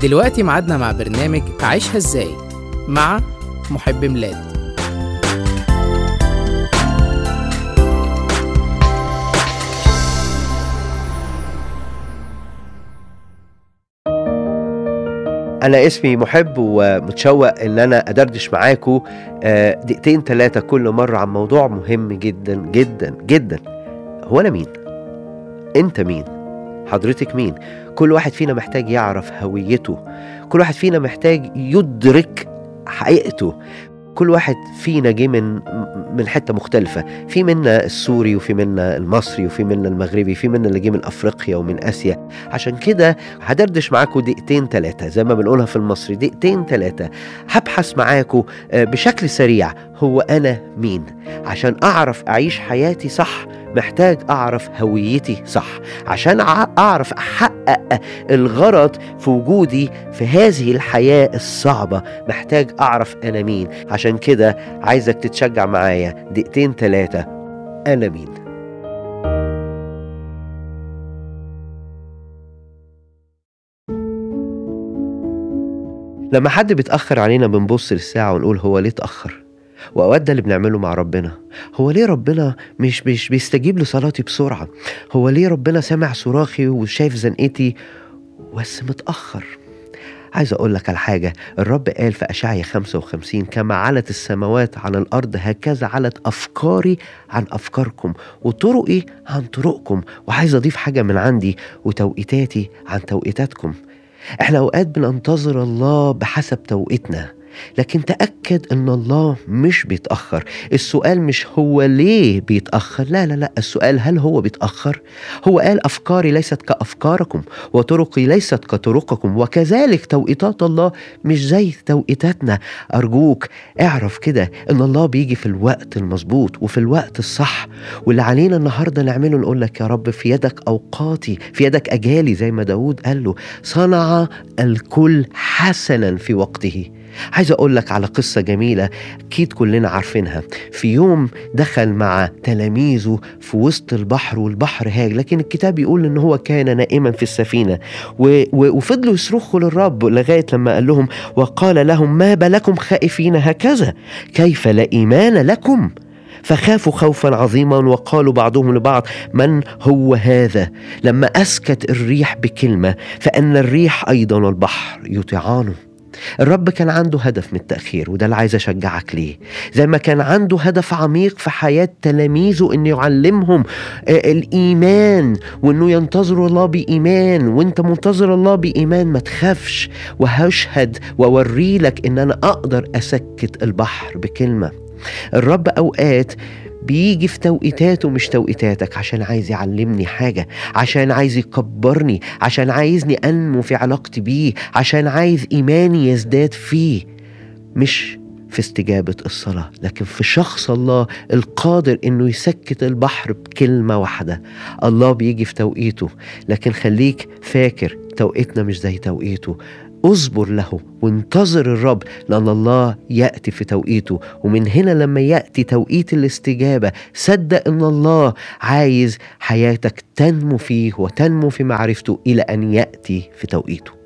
دلوقتي ميعادنا مع برنامج عيشها ازاي مع محب ميلاد أنا اسمي محب ومتشوق إن أنا أدردش معاكم آه، دقيقتين ثلاثة كل مرة عن موضوع مهم جدا جدا جدا هو أنا مين؟ أنت مين؟ حضرتك مين؟ كل واحد فينا محتاج يعرف هويته كل واحد فينا محتاج يدرك حقيقته كل واحد فينا جه من من حته مختلفه في منا السوري وفي منا المصري وفي منا المغربي في منا اللي جه من افريقيا ومن اسيا عشان كده هدردش معاكم دقيقتين ثلاثه زي ما بنقولها في المصري دقيقتين ثلاثه هبحث معاكم آه، بشكل سريع هو انا مين عشان اعرف اعيش حياتي صح محتاج اعرف هويتي صح عشان أع- اعرف احقق الغرض في وجودي في هذه الحياه الصعبه محتاج اعرف انا مين عشان كده عايزك تتشجع معايا دقيقتين ثلاثه انا مين لما حد بيتاخر علينا بنبص للساعه ونقول هو ليه اتاخر واوقات ده اللي بنعمله مع ربنا هو ليه ربنا مش مش بيستجيب لصلاتي بسرعه هو ليه ربنا سامع صراخي وشايف زنقتي بس متاخر عايز اقول لك على حاجه الرب قال في اشعيا 55 كما علت السماوات عن الارض هكذا علت افكاري عن افكاركم وطرقي عن طرقكم وعايز اضيف حاجه من عندي وتوقيتاتي عن توقيتاتكم احنا اوقات بننتظر الله بحسب توقيتنا لكن تأكد ان الله مش بيتأخر السؤال مش هو ليه بيتأخر لا لا لا السؤال هل هو بيتأخر هو قال أفكاري ليست كأفكاركم وطرقي ليست كطرقكم وكذلك توقيتات الله مش زي توقيتاتنا أرجوك اعرف كده ان الله بيجي في الوقت المظبوط وفي الوقت الصح واللي علينا النهارده نعمله نقول لك يا رب في يدك اوقاتي في يدك اجالي زي ما داود قال له صنع الكل حسنا في وقته عايز اقول لك على قصه جميله اكيد كلنا عارفينها في يوم دخل مع تلاميذه في وسط البحر والبحر هاج لكن الكتاب يقول ان هو كان نائما في السفينه و... و... وفضلوا يصرخوا للرب لغايه لما قال لهم وقال لهم ما بالكم خائفين هكذا كيف لا ايمان لكم فخافوا خوفا عظيما وقالوا بعضهم لبعض من هو هذا لما اسكت الريح بكلمه فان الريح ايضا والبحر يطيعانه الرب كان عنده هدف من التأخير وده اللي عايز أشجعك ليه زي ما كان عنده هدف عميق في حياة تلاميذه إنه يعلمهم آه، الإيمان وإنه ينتظروا الله بإيمان وإنت منتظر الله بإيمان ما تخافش وهشهد وأوري لك إن أنا أقدر أسكت البحر بكلمة الرب أوقات بيجي في توقيتاته مش توقيتاتك عشان عايز يعلمني حاجة عشان عايز يكبرني عشان عايزني أنمو في علاقتي بيه عشان عايز إيماني يزداد فيه مش في استجابة الصلاة لكن في شخص الله القادر انه يسكت البحر بكلمة واحدة الله بيجي في توقيته لكن خليك فاكر توقيتنا مش زي توقيته اصبر له وانتظر الرب لأن الله يأتي في توقيته ومن هنا لما يأتي توقيت الاستجابة صدق أن الله عايز حياتك تنمو فيه وتنمو في معرفته إلى أن يأتي في توقيته